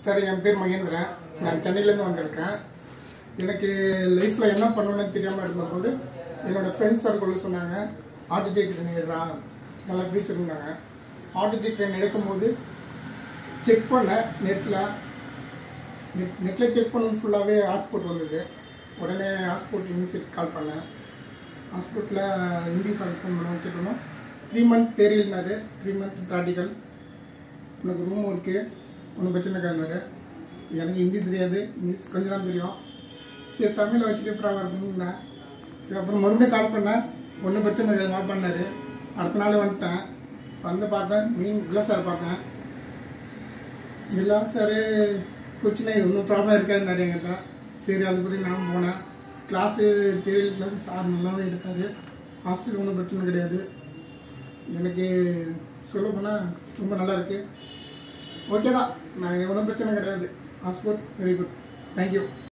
sir என் பேர் மகேந்திரன் நான் சென்னையிலேருந்து வந்திருக்கேன் எனக்கு லைஃப்பில் என்ன பண்ணணும்னு தெரியாமல் இருக்கும்போது என்னோடய ஃப்ரெண்ட்ஸ் சர்க்கிள் சொன்னாங்க ஆர்டிஜி கிரேன் எடுறா நல்லா ஃபியூச்சர் இருந்தாங்க ஆர்டிஜி கிரேன் எடுக்கும்போது செக் பண்ணேன் நெட்டில் நெட் நெட்டில் செக் பண்ணது ஃபுல்லாகவே ஹாஸ்பிட் வந்தது உடனே ஹாஸ்பிட் யூனிவர்சிட்டி கால் பண்ணேன் ஹாஸ்பிட்டலில் ஹிந்தி சார் ஃபோன் பண்ண கேட்டோம் த்ரீ மந்த் தெரியலனாரு த்ரீ மந்த் ப்ராக்டிக்கல் உனக்கு ரூம் இருக்குது ஒன்றும் பிரச்சனை இருக்காதுனாரு எனக்கு ஹிந்தி தெரியாது இங்கிலீஷ் கொஞ்சம் தான் தெரியும் சரி தமிழை வச்சுட்டு அப்புறம் வருதுன்னு சரி அப்புறம் மறுபடியும் கால் பண்ணேன் ஒன்றும் பிரச்சனை இருக்காது வா பண்ணார் அடுத்த நாள் வந்துட்டேன் வந்து பார்த்தேன் மீன் இல்லை சார் பார்த்தேன் இல்லை சார் கொச்சினை ஒன்றும் ப்ராப்ளம் இருக்காதுன்னாரு என்கிட்ட சரி அதுபடி நான் போனேன் கிளாஸு தெரியல கிளாஸ் சார் நல்லாவே எடுத்தார் ஹாஸ்டல் ஒன்றும் பிரச்சனை கிடையாது எனக்கு சொல்ல போனால் ரொம்ப நல்லா இருக்கு ஓகே தான் நான் ஒன்றும் பிரச்சனை கிடையாது ஹாஸ்பிட் வெரி குட் தேங்க்யூ